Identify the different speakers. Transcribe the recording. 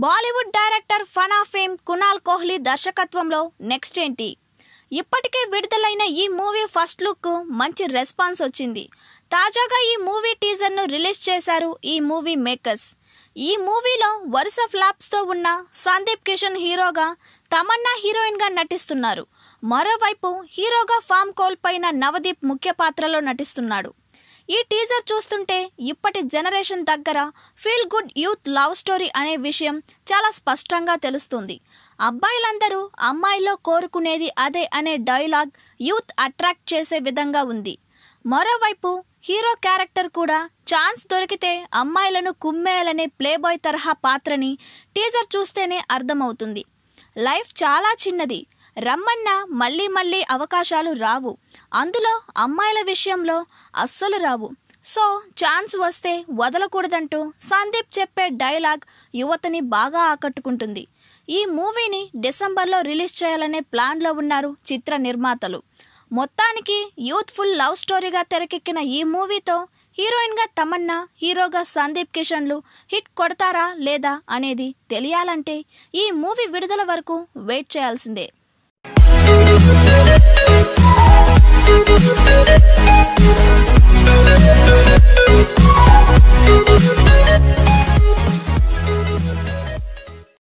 Speaker 1: Bollywood director Fanaa fame Kunal Kohli దర్శకత్వంలో next ఏంటి ఇప్పటికే విడుదలైన ఈ మూవీ ఫస్ట్ లుక్ మంచి రెస్పాన్స్ వచ్చింది తాజాగా ఈ మూవీ టీజర్ను రిలీజ్ చేశారు ఈ మూవీ మేకర్స్ ఈ మూవీలో వరుస ఫ్లాప్స్తో ఉన్న సందీప్ కిషన్ హీరోగా తమన్నా హీరోయిన్గా నటిస్తున్నారు మరోవైపు హీరోగా ఫామ్ కోల్పోయిన నవదీప్ ముఖ్య పాత్రలో నటిస్తున్నాడు ఈ టీజర్ చూస్తుంటే ఇప్పటి జనరేషన్ దగ్గర feel good youth love story అనే విషయం చాలా స్పష్టంగా తెలుస్తుంది అబ్బాయిలందరూ అమ్మాయిలో కోరుకునేది అదే అనే డైలాగ్ యూత్ అట్రాక్ట్ చేసే విధంగా ఉంది మరోవైపు హీరో క్యారెక్టర్ కూడా ఛాన్స్ దొరికితే అమ్మాయిలను కుమ్మేయాలనే ప్లేబాయ్ తరహా పాత్రని టీజర్ చూస్తేనే అర్థమవుతుంది లైఫ్ చాలా చిన్నది రమ్మన్నా మళ్ళీ మళ్ళీ అవకాశాలు రావు అందులో అమ్మాయిల విషయంలో అస్సలు రావు సో ఛాన్స్ వస్తే వదలకూడదంటూ సందీప్ చెప్పే డైలాగ్ యువతని బాగా ఆకట్టుకుంటుంది ఈ మూవీని డిసెంబర్లో రిలీజ్ చేయాలనే ప్లాన్లో ఉన్నారు చిత్ర నిర్మాతలు మొత్తానికి యూత్ఫుల్ లవ్ స్టోరీగా తెరకెక్కిన ఈ మూవీతో హీరోయిన్గా తమన్నా హీరోగా సందీప్ కిషన్లు హిట్ కొడతారా లేదా అనేది తెలియాలంటే ఈ మూవీ విడుదల వరకు వెయిట్ చేయాల్సిందే